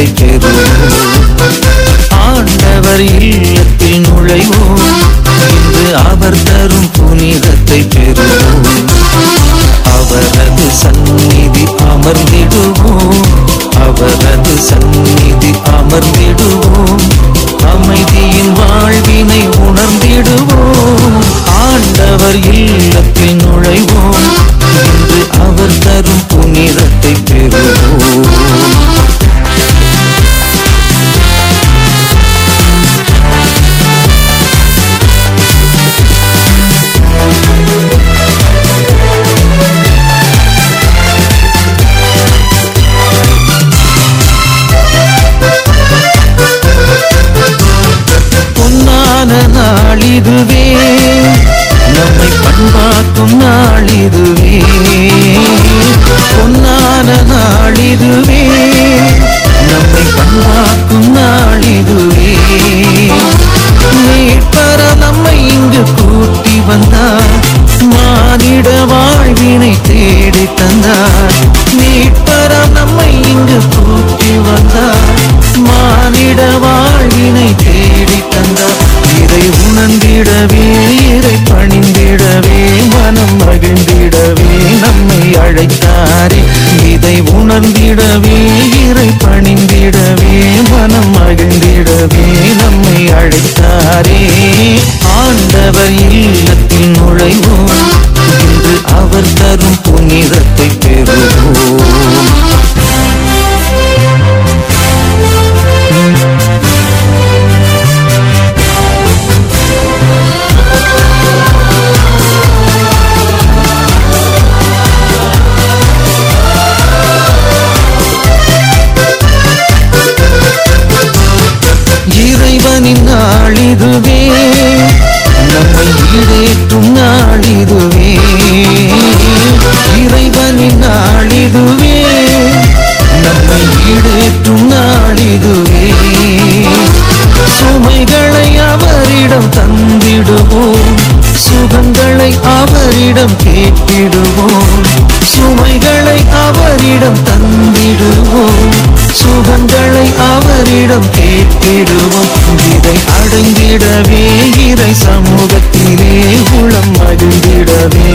புனிதத்தை பெறுவோம் ஆண்டவர் இல்லத்தில் நுழைவோம் இன்று அவர் தரும் புனிதத்தை பெறுவோம் அவரது சந்நிதி அமர்ந்திடுவோம் அவரது சந்நிதி அமர்ந்திடுவோம் அமைதியின் வாழ்வினை உணர்ந்திடுவோம் ஆண்டவர் இல்லத்தில் நுழைவோம் இன்று அவர் தரும் புனிதத்தை பெறுவோம் பொன்னான நாளிதுவே நம்மை பண்பாக்கும் நாளிதுவே பொன்னான நாளிதுவே நம்மை பண்பாக்கும் நாளிதுவே மீட்பர நம்மை இங்கு கூட்டி வந்தார் மானிட வாழ்வினை தேடி தந்தார் மீட்பர நம்மை இங்கு கூட்டி வந்தார் மானிட வாழ்வினை தேடி தந்தார் இதை உணர்ந்திடவே இறை பணிந்திடவே மனம் மகிழ்ந்திடவே நம்மை அழைத்தாரே இதை உணர்ந்திடவே இறை பணிந்திடவே மனம் மகிழ்ந்திடவே நம்மை அழைத்தாரே ஆண்டவர் இல்லத்தில் நுழைவோம் இன்று அவர் தரும் புனிதத்தை பெறுவோம் இறைவனின் நாளிதுவே நம்மை ஈடேற்றும் நாளிதுவே இறைவனின் நாளிதுவே நம்மை ஈடேற்றும் நாளிதுவே சுமைகளை அவரிடம் தந்திடுவோம் சுகங்களை அவரிடம் கேட்டிடுவோம் சுமைகளை அவரிடம் தந்திடுவோம் சுகங்களை அவரிடம் கேட்டிடுவோம் இதை அடைந்திடவே இறை சமூகத்திலே உளம் மகிழ்ந்திடவே